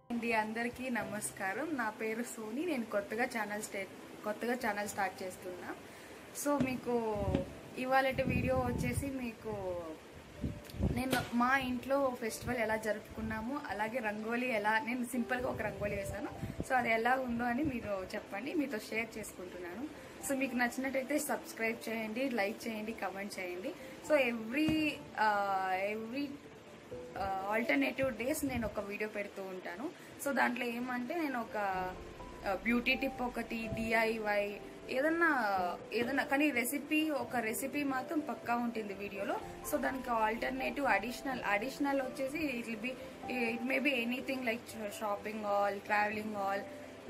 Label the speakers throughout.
Speaker 1: అండి అందరికీ నమస్కారం నా పేరు సోని నేను కొత్తగా ఛానల్ స్టే కొత్తగా ఛానల్ స్టార్ట్ చేస్తున్నా సో మీకు ఇవాళ వీడియో వచ్చేసి మీకు నేను మా ఇంట్లో ఫెస్టివల్ ఎలా జరుపుకున్నాము అలాగే రంగోలీ ఎలా నేను సింపుల్గా ఒక రంగోలీ వేశాను సో అది ఎలా ఉందో అని మీరు చెప్పండి మీతో షేర్ చేసుకుంటున్నాను సో మీకు నచ్చినట్టయితే సబ్స్క్రైబ్ చేయండి లైక్ చేయండి కమెంట్ చేయండి so every every alternative days నేను ఒక వీడియో పెడుతూ ఉంటాను సో దాంట్లో ఏమంటే నేను ఒక బ్యూటీ టిప్ ఒకటి డిఐవై ఏదన్నా ఏదన్నా కానీ రెసిపీ ఒక రెసిపీ మాత్రం పక్కా ఉంటుంది వీడియోలో సో దానికి ఆల్టర్నేటివ్ అడిషనల్ అడిషనల్ వచ్చేసి it will be it may be anything like shopping or traveling or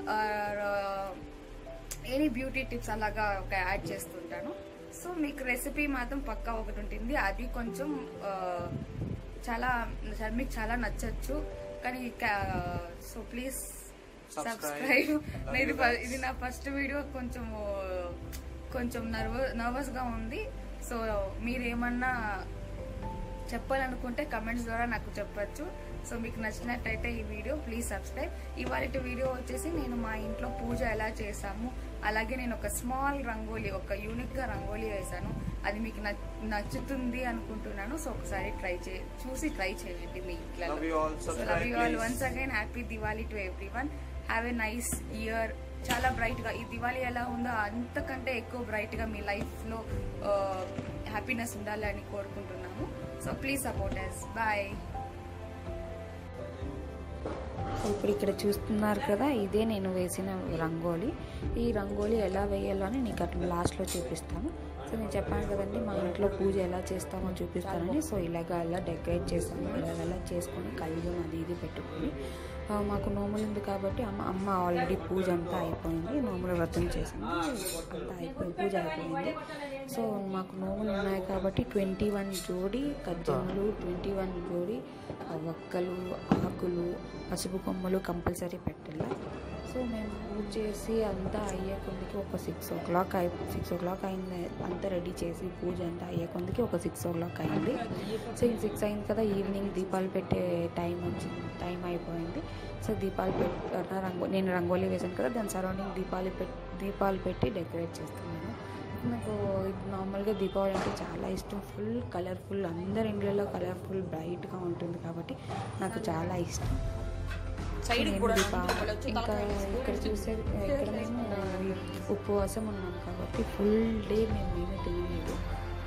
Speaker 1: any beauty tips అలాగా ఒక యాడ్ చేస్తుంటాను సో మీకు రెసిపీ మాత్రం పక్కా ఒకటి ఉంటుంది అది కొంచెం ఆ, చాలా మీకు చాలా నచ్చచ్చు కానీ సో ప్లీజ్ సబ్స్క్రైబ్ ఇది ఫ- ఇది నా ఫస్ట్ వీడియో కొంచెం కొంచెం నర్వ నర్వస్ గా ఉంది సో మీరేమన్నా చెప్పాలనుకుంటే కమెంట్స్ ద్వారా నాకు చెప్పొచ్చు సో మీకు నచ్చినట్టయితే ఈ వీడియో ప్లీజ్ సబ్స్క్రైబ్ ఇవాళ వీడియో వచ్చేసి నేను మా ఇంట్లో పూజ ఎలా చేసాము అలాగే నేను ఒక స్మాల్ రంగోలీ ఒక యూనిక్ గా రంగోలీ వేసాను అది మీకు నచ్- నచ్చుతుంది అనుకుంటున్నాను సో ఒకసారి ట్రై చే చూసి ట్రై చేయండి మీ
Speaker 2: Love you all.
Speaker 1: ఇంట్లో
Speaker 2: Subscribe,
Speaker 1: love you all
Speaker 2: please.
Speaker 1: Once again happy Diwali to everyone have a nice year చాలా బ్రైట్ గా ఈ దివాళీ ఎలా ఉందో అంతకంటే ఎక్కువ బ్రైట్ గా మీ లైఫ్ లో హ్యాపీనెస్ ఉండాలని కోరుకుంటున్నాము so please support us bye
Speaker 3: ఇప్పుడు ఇక్కడ చూస్తున్నారు కదా ఇదే నేను వేసిన రంగోలి ఈ రంగోలి ఎలా వేయాలో అని నీకు అట్లా లాస్ట్లో చూపిస్తాను సో నేను చెప్పాను కదండి మా ఇంట్లో పూజ ఎలా చేస్తామో చూపిస్తానని సో ఇలాగ అలా డెకరేట్ చేస్తాము ఇలాగ అలా చేసుకొని కళ్ళు అది ఇది పెట్టుకొని ఆ, మాకు నోములు ఉంది కాబట్టి అమ్మ అమ్మ ఆల్రెడీ పూజ అంతా అయిపోయింది నోముల వ్రతం చేసింది అంతా అయిపోయింది పూజ అయిపోయింది సో మాకు నోములు ఉన్నాయి కాబట్టి ట్వంటీ వన్ జోడి కజ్జములు ట్వంటీ వన్ జోడి ఆ, వక్కలు ఆకులు పసుపు కొమ్మలు కంపల్సరీ పెట్టాలి సో మేము పూజ చేసి అంతా అయ్యే కొందికి ఒక సిక్స్ ఓ క్లాక్ అయి సిక్స్ ఓ క్లాక్ అయింది అంతా రెడీ చేసి పూజ అంతా అయ్యే కొందికి ఒక సిక్స్ ఓ క్లాక్ అయింది సో ఇంక సిక్స్ అయింది కదా ఈవినింగ్ దీపాలు పెట్టే టైం వచ్చింది టైం అయిపోయింది సో దీపాలు పెట్టి రంగో నేను రంగోలీ వేసాను కదా దాని సరౌండింగ్ దీపాలు పెట్టి దీపాలు పెట్టి డెకరేట్ చేస్తున్నాను నాకు నార్మల్గా దీపావళి అంటే చాలా ఇష్టం ఫుల్ కలర్ఫుల్ అందరి ఇండ్లలో కలర్ఫుల్ బ్రైట్గా ఉంటుంది కాబట్టి నాకు చాలా ఇష్టం
Speaker 4: సైడ్
Speaker 3: నేను
Speaker 4: కూడా
Speaker 3: దీపావళి ఇంకా ఇక్కడ చూసే ఇక్కడ మేము ఉపవాసం ఉన్నాం కాబట్టి ఫుల్ డే మేము ఏమీ తినలేదు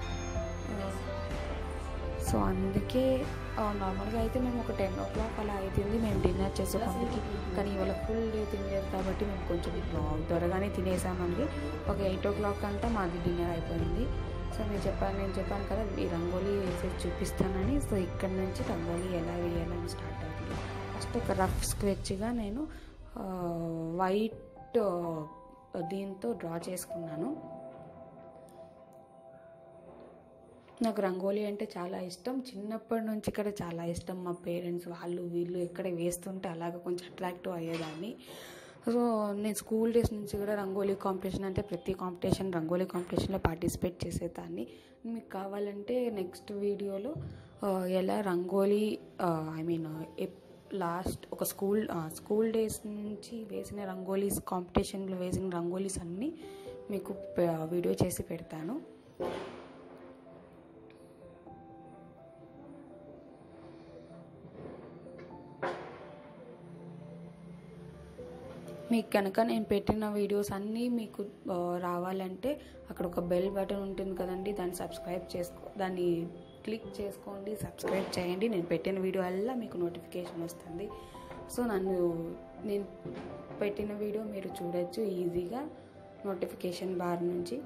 Speaker 3: సో అందుకే నార్మల్గా అయితే మేము ఒక టెన్ ఓ క్లాక్ అలా అవుతుంది మేము డిన్నర్ చేసేకొందుకి కానీ ఇవాళ ఫుల్ డే తినలేదు కాబట్టి మేము కొంచెం త్వరగానే తినేసామండి ఒక ఎయిట్ ఓ క్లాక్ అంతా మాది డిన్నర్ అయిపోయింది సో నేను చెప్పాను నేను చెప్పాను కదా ఈ రంగోలీ వేసేసి చూపిస్తానని సో ఇక్కడ నుంచి రంగోలీ ఎలా వేయాలని స్టార్ట్ అవుతుంది ఫస్ట్ ఒక రఫ్ స్కెచ్గా నేను వైట్ దీంతో డ్రా చేసుకున్నాను నాకు రంగోలీ అంటే చాలా ఇష్టం చిన్నప్పటి నుంచి ఇక్కడ చాలా ఇష్టం మా పేరెంట్స్ వాళ్ళు వీళ్ళు ఎక్కడ వేస్తుంటే అలాగ కొంచెం అట్రాక్టివ్ అయ్యేదాన్ని సో నేను స్కూల్ డేస్ నుంచి కూడా రంగోలీ కాంపిటీషన్ అంటే ప్రతి కాంపిటీషన్ రంగోలీ కాంపిటీషన్లో పార్టిసిపేట్ చేసేదాన్ని మీకు కావాలంటే నెక్స్ట్ వీడియోలో ఆ, ఎలా రంగోలీ ఐ మీన్ లాస్ట్ ఒక స్కూల్ స్కూల్ డేస్ నుంచి వేసిన రంగోలీస్ కాంపిటీషన్లో వేసిన రంగోలీస్ అన్నీ మీకు పె- వీడియో చేసి పెడతాను మీకు కనుక నేను పెట్టిన వీడియోస్ అన్నీ మీకు ఆ, రావాలంటే అక్కడ ఒక బెల్ బటన్ ఉంటుంది కదండి దాన్ని సబ్స్క్రైబ్ చేసుకో దాన్ని క్లిక్ చేసుకోండి సబ్స్క్రైబ్ చేయండి నేను పెట్టిన వీడియో అల్లా మీకు నోటిఫికేషన్ వస్తుంది సో నన్ను నేను పెట్టిన వీడియో మీరు చూడొచ్చు ఈజీగా నోటిఫికేషన్ బార్ నుంచి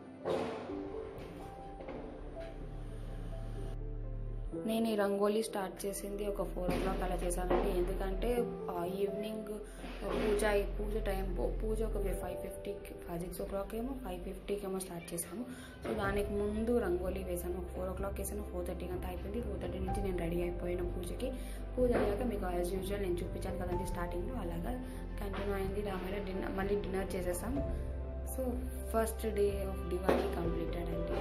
Speaker 3: నేను ఈ రంగోలీ స్టార్ట్ చేసింది ఒక ఫోర్ ఓ క్లాక్ అలా చేశానండి ఎందుకంటే ఆ ఈవినింగ్ పూజ పూజ టైం పూజ ఒక ఫైవ్ ఫిఫ్టీకి ఫైవ్ సిక్స్ ఓ క్లాక్ ఏమో ఫైవ్ ఫిఫ్టీకి ఏమో స్టార్ట్ చేశాము సో దానికి ముందు రంగోలీ వేసాను ఒక ఫోర్ ఓ క్లాక్ వేసాను ఫోర్ థర్టీకి అంతా అయిపోయింది ఫోర్ థర్టీ నుంచి నేను రెడీ అయిపోయిన పూజకి పూజ అయ్యాక మీకు యాజ్ యూజువల్ నేను చూపించాను కదండి స్టార్టింగ్లో అలాగా కంటిన్యూ అయింది దాని డిన్నర్ మళ్ళీ డిన్నర్ చేసేసాం so first day of Diwali completed అండి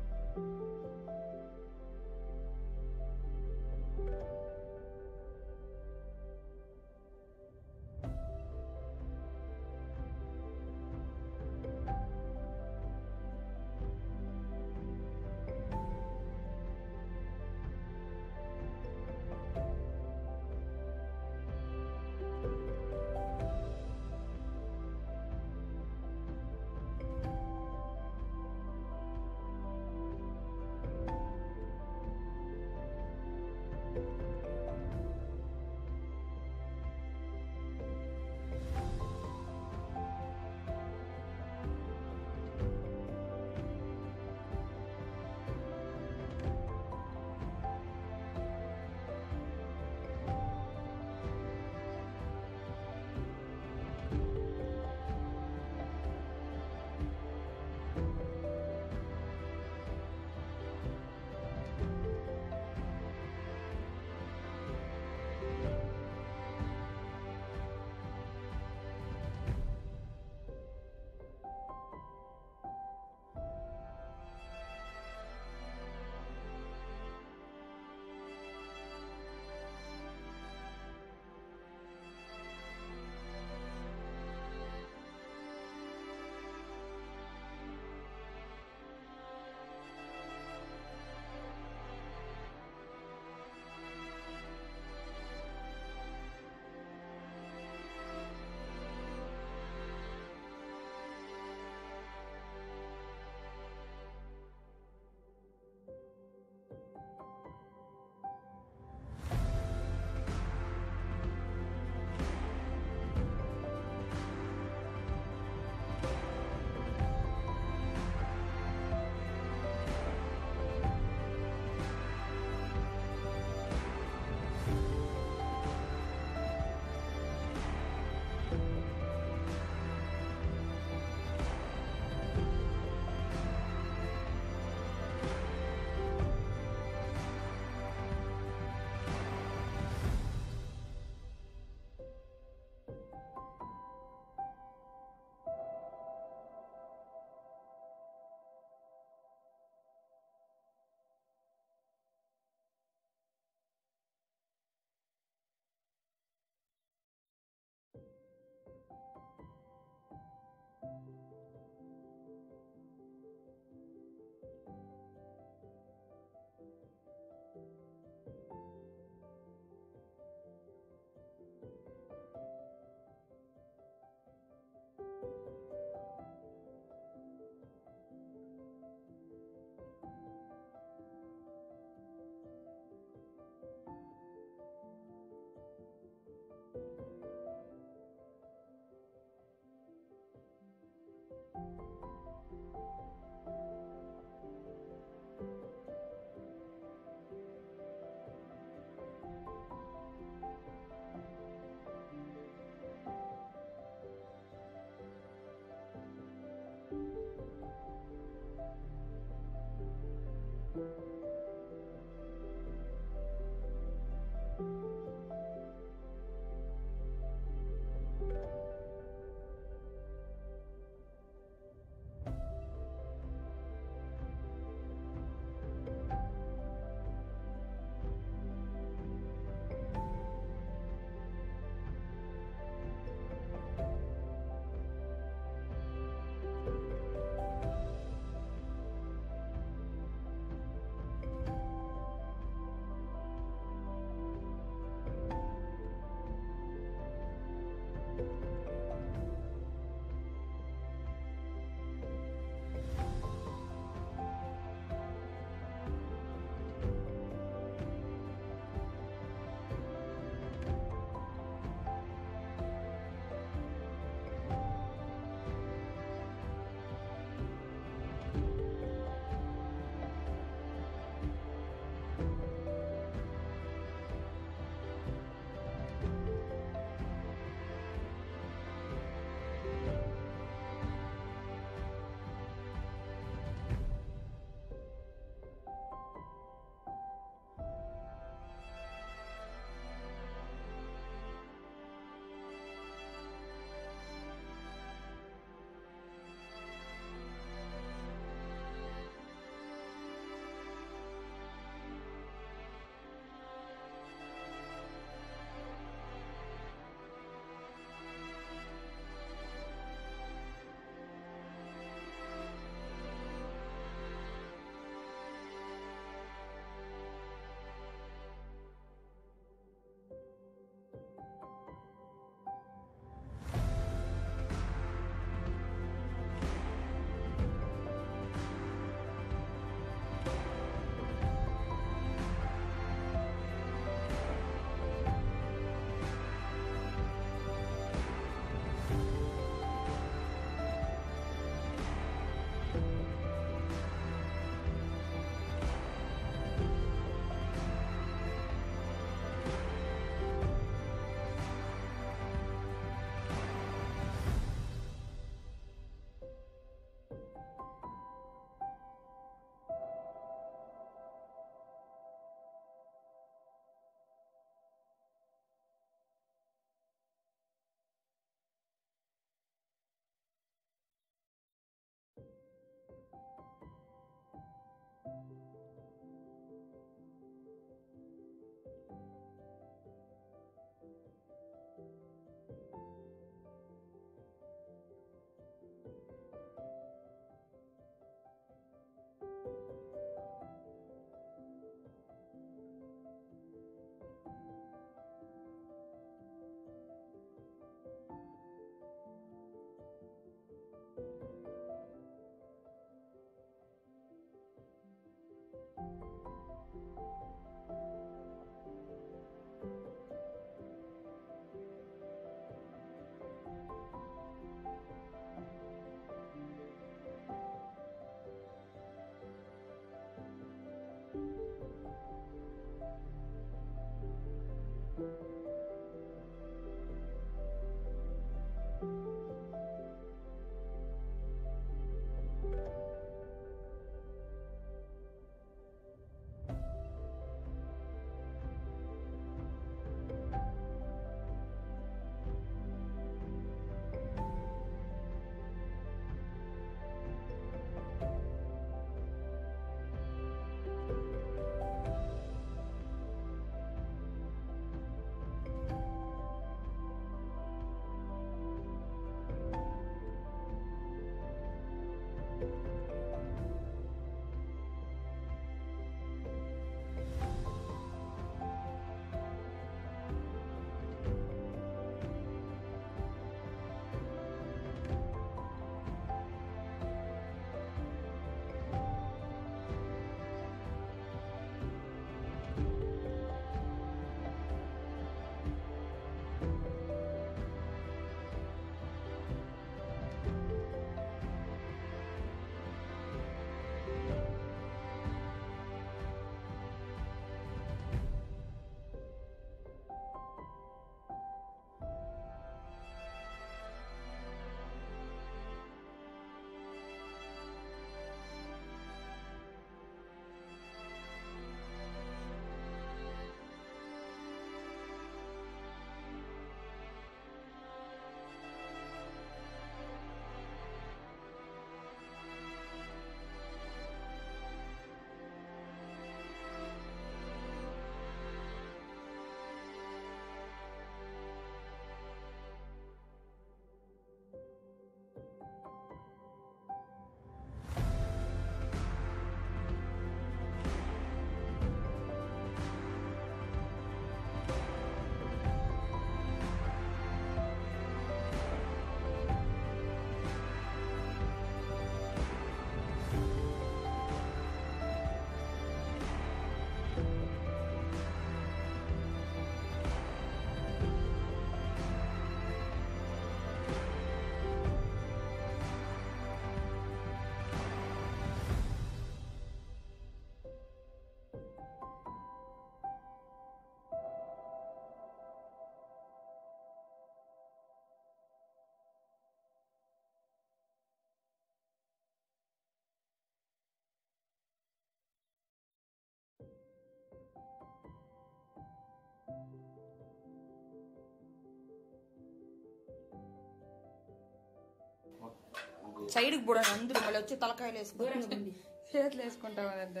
Speaker 1: సైడ్కి కూడా అందరూ మళ్ళీ వచ్చి తలకాయలు వేసుకుంటాం చేతులు వేసుకుంటాం అదంతా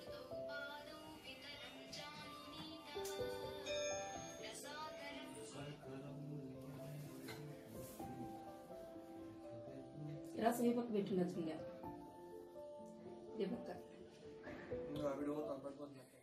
Speaker 2: రసం ఈ పక్క పెట్టిండొచ్చు ఇంకా ఈ పక్క
Speaker 4: ఇంకా వీడియో కనపడిపోతుంది